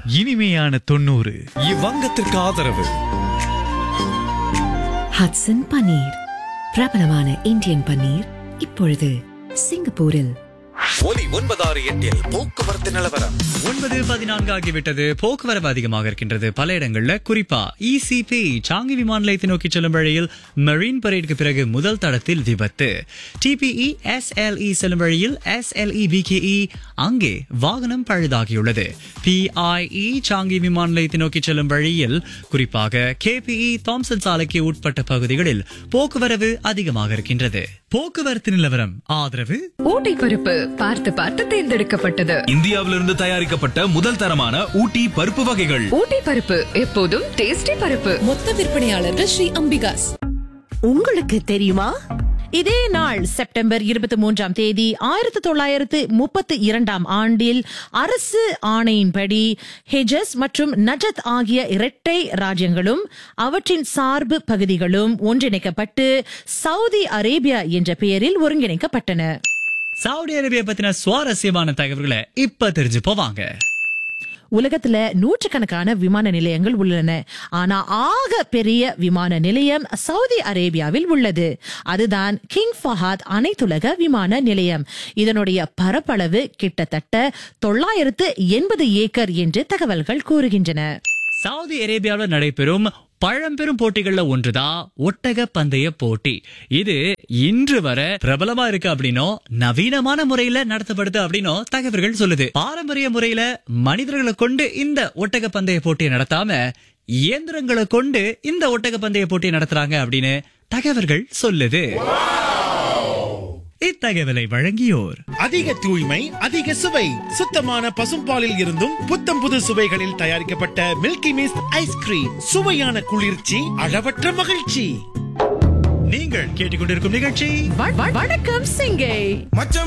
இனிமையான தொண்ணூறு இவ்வங்கத்திற்கு ஆதரவு ஹட்சன் பன்னீர் பிரபலமான இந்தியன் பன்னீர் இப்பொழுது சிங்கப்பூரில் ஒலி ஒன்பதாறு எட்டில் போக்குவரத்து நிலவரம் ஒன்பது பதினான்கு ஆகிவிட்டது போக்குவரவு அதிகமாக இருக்கின்றது பல இடங்கள்ல குறிப்பா இசிபி சாங்கி விமான நிலையத்தை நோக்கி செல்லும் வழியில் மெரீன் பரேடுக்கு பிறகு முதல் தடத்தில் விபத்து டிபிஇ எஸ்எல்இ செல்லும் வழியில் எஸ்எல்இ பிகேஇ அங்கே வாகனம் பழுதாகியுள்ளது பிஐஇ சாங்கி விமான நிலையத்தை நோக்கி செல்லும் வழியில் குறிப்பாக கேபிஇ தாம்சன் சாலைக்கு உட்பட்ட பகுதிகளில் போக்குவரவு அதிகமாக இருக்கின்றது போக்குவரத்து நிலவரம் ஆதரவு ஊட்டி பருப்பு பார்த்து பார்த்து தேர்ந்தெடுக்கப்பட்டது இந்தியாவிலிருந்து தயாரிக்கப்பட்ட முதல் தரமான ஊட்டி பருப்பு வகைகள் ஊட்டி பருப்பு எப்போதும் டேஸ்டி பருப்பு மொத்த விற்பனையாளர்கள் ஸ்ரீ அம்பிகாஸ் உங்களுக்கு தெரியுமா இதே நாள் செப்டம்பர் இருபத்தி மூன்றாம் தேதி ஆயிரத்தி தொள்ளாயிரத்து முப்பத்தி இரண்டாம் ஆண்டில் அரசு ஆணையின்படி ஹெஜஸ் மற்றும் நஜத் ஆகிய இரட்டை ராஜ்யங்களும் அவற்றின் சார்பு பகுதிகளும் ஒன்றிணைக்கப்பட்டு சவுதி அரேபியா என்ற பெயரில் ஒருங்கிணைக்கப்பட்டன சவுதி அரேபியா பத்தின சுவாரஸ்யமான தகவல்களை இப்ப தெரிஞ்சு போவாங்க உலகத்துல நூற்றுக்கணக்கான விமான நிலையங்கள் உள்ளன ஆனா ஆக பெரிய விமான நிலையம் சவுதி அரேபியாவில் உள்ளது அதுதான் கிங் ஃபஹாத் அனைத்துலக விமான நிலையம் இதனுடைய பரப்பளவு கிட்டத்தட்ட தொள்ளாயிரத்து எண்பது ஏக்கர் என்று தகவல்கள் கூறுகின்றன சவுதி அரேபியாவில் நடைபெறும் பழம்பெரும் போட்டிகள்ல ஒன்றுதான் ஒட்டக பந்தய போட்டி இது இன்று வர பிரபலமா இருக்கு அப்படின்னும் நவீனமான முறையில நடத்தப்படுது அப்படின்னும் தகவல்கள் சொல்லுது பாரம்பரிய முறையில மனிதர்களை கொண்டு இந்த ஒட்டக பந்தய போட்டியை நடத்தாம இயந்திரங்களை கொண்டு இந்த ஒட்டக பந்தய போட்டியை நடத்துறாங்க அப்படின்னு தகவல்கள் சொல்லுது இத்தகவலை வழங்கியோர் அதிக தூய்மை அதிக சுவை சுத்தமான பசும்பாலில் இருந்தும் புத்தம் புது சுவைகளில் தயாரிக்கப்பட்ட மில்கி மிஸ்ட் ஐஸ்கிரீம் சுவையான குளிர்ச்சி அளவற்ற மகிழ்ச்சி நீங்கள் கேட்டுக்கொண்டிருக்கும் நிகழ்ச்சி வ- வ- வணக்கம் சிங்கை